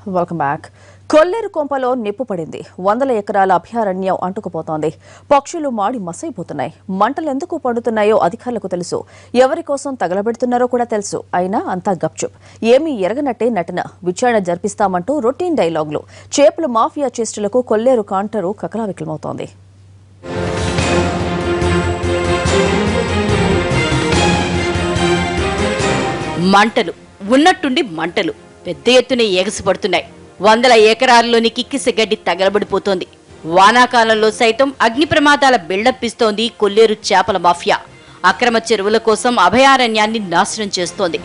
welcome back కొల్లేరు కొంపలో నిప్పు పడింది వందల ఎకరాల అభయారణ్యం అంటుకుపోతోంది పక్షులు మాడి మసైపోతున్నాయి మంటలు ఎందుకు పడుతున్నాయో అధికారులకు తెలుసు ఎవరి కోసం తగలబెడుతున్నారో కూడా తెలుసు అయినా అంతా గప్చుప్ ఏమీ ఎరగనట్టే నటన విచారణ జరిపిస్తామంటూ రొటీన్ డైలాగులు చేపల మాఫియా చేష్టలకు కొల్లేరు కాంటరు కకలావికలమవుతోంది మంటలు ఉన్నట్టుండి మంటలు పెద్ద ఎత్తున ఎగసిపడుతున్నాయి వందల ఎకరాల్లోని కిక్కిసి గడ్డి తగలబడిపోతోంది వానాకాలంలో సైతం అగ్ని ప్రమాదాల బిల్డప్పిస్తోంది కొల్లేరు చేపల మాఫియా అక్రమ చెరువుల కోసం అభయారణ్యాన్ని నాశనం చేస్తోంది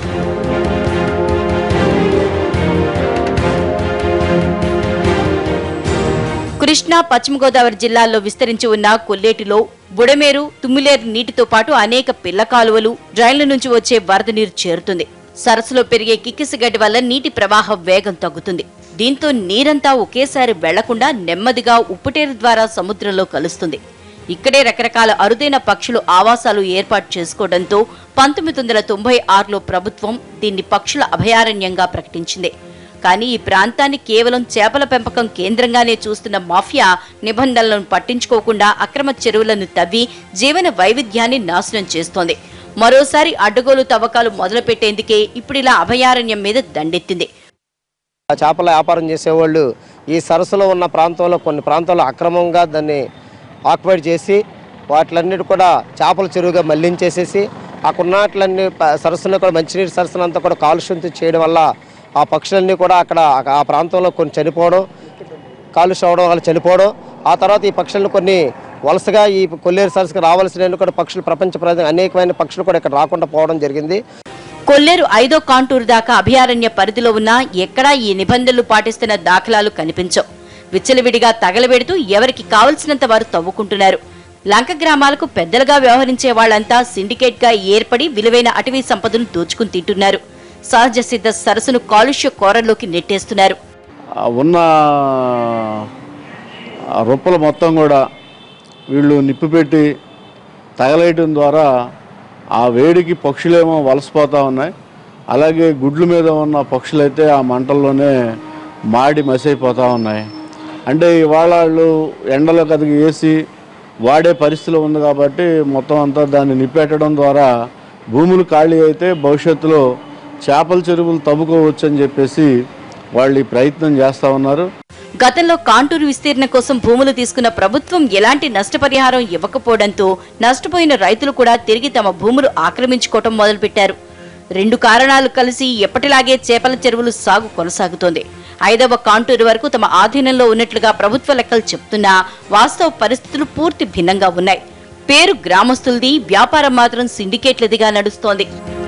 కృష్ణా పశ్చిమ గోదావరి జిల్లాల్లో విస్తరించి ఉన్న కొల్లేటిలో బుడమేరు తుమ్మిలేరు నీటితో పాటు అనేక పిల్ల కాలువలు డ్రైన్ల నుంచి వచ్చే వరద నీరు చేరుతుంది సరస్సులో పెరిగే కిక్కిసిగడ్డి వల్ల నీటి ప్రవాహం వేగం తగ్గుతుంది దీంతో నీరంతా ఒకేసారి వెళ్లకుండా నెమ్మదిగా ఉప్పుటేరు ద్వారా సముద్రంలో కలుస్తుంది ఇక్కడే రకరకాల అరుదైన పక్షులు ఆవాసాలు ఏర్పాటు చేసుకోవడంతో పంతొమ్మిది వందల తొంభై ఆరులో ప్రభుత్వం దీన్ని పక్షుల అభయారణ్యంగా ప్రకటించింది కానీ ఈ ప్రాంతాన్ని కేవలం చేపల పెంపకం కేంద్రంగానే చూస్తున్న మాఫియా నిబంధనలను పట్టించుకోకుండా అక్రమ చెరువులను తవ్వి జీవన వైవిధ్యాన్ని నాశనం చేస్తోంది మరోసారి అడ్డగోలు తవ్వకాలు మొదలుపెట్టేందుకే ఇప్పుడిలా అభయారణ్యం మీద దండెత్తింది ఆ చేపల వ్యాపారం చేసేవాళ్ళు ఈ సరస్సులో ఉన్న ప్రాంతంలో కొన్ని ప్రాంతాల్లో అక్రమంగా దాన్ని ఆక్యుపైడ్ చేసి వాటిలన్నిటి కూడా చేపల చెరువుగా మళ్లించేసేసి అక్కడ ఉన్నట్లన్నీ ప- సరస్సుని కూడా మంచినీటి సరస్సునంతా కూడా కాలుష్యం చేయడం వల్ల ఆ పక్షులన్నీ కూడా అక్కడ ఆ ప్రాంతంలో కొన్ని చనిపోవడం కాలుష్యం అవడం వల్ల చనిపోవడం ఆ తర్వాత ఈ పక్షులను కొన్ని వలసగా ఈ కొల్లేరు సరస్సుకు రావాల్సిన కూడా పక్షులు ప్రపంచ ప్రజలు అనేకమైన పక్షులు కూడా ఇక్కడ రాకుండా పోవడం జరిగింది కొల్లేరు ఐదో కాంటూరు దాకా అభయారణ్య పరిధిలో ఉన్నా ఎక్కడా ఈ నిబంధనలు పాటిస్తున్న దాఖలాలు కనిపించవు విచ్చలవిడిగా తగలబెడుతూ ఎవరికి కావలసినంత వారు తవ్వుకుంటున్నారు లంక గ్రామాలకు పెద్దలుగా వ్యవహరించే వాళ్ళంతా సిండికేట్ గా ఏర్పడి విలువైన అటవీ సంపదను దోచుకుని తింటున్నారు సహజ సిద్ధ సరస్సును కాలుష్య కోరల్లోకి నెట్టేస్తున్నారు ఆ ఉన్న ఆ రొప్పలు మొత్తం కూడా వీళ్ళు నిప్పు పెట్టి తగలేయటం ద్వారా ఆ వేడికి పక్షులేమో వలసపోతూ ఉన్నాయి అలాగే గుడ్ల మీద ఉన్న పక్షులైతే ఆ మంటల్లోనే మాడి మసైపోతూ ఉన్నాయి అంటే ఇవాళ వాళ్ళు ఎండలో కదిగి వేసి వాడే పరిస్థితిలో ఉంది కాబట్టి మొత్తం అంతా దాన్ని నిప్పెట్టడం ద్వారా భూములు ఖాళీ అయితే భవిష్యత్తులో చేపల చెరువులు తవ్వుకోవచ్చు అని చెప్పేసి వాళ్ళు ఈ ప్రయత్నం చేస్తూ ఉన్నారు గతంలో కాంటూరు విస్తీర్ణ కోసం భూములు తీసుకున్న ప్రభుత్వం ఎలాంటి నష్టపరిహారం ఇవ్వకపోవడంతో నష్టపోయిన రైతులు కూడా తిరిగి తమ భూములు ఆక్రమించుకోవటం మొదలుపెట్టారు రెండు కారణాలు కలిసి ఎప్పటిలాగే చేపల చెరువులు సాగు కొనసాగుతోంది ఐదవ కాంటూరు వరకు తమ ఆధీనంలో ఉన్నట్లుగా ప్రభుత్వ లెక్కలు చెప్తున్నా వాస్తవ పరిస్థితులు పూర్తి భిన్నంగా ఉన్నాయి పేరు గ్రామస్తులది వ్యాపారం మాత్రం సిండికేట్లదిగా నడుస్తోంది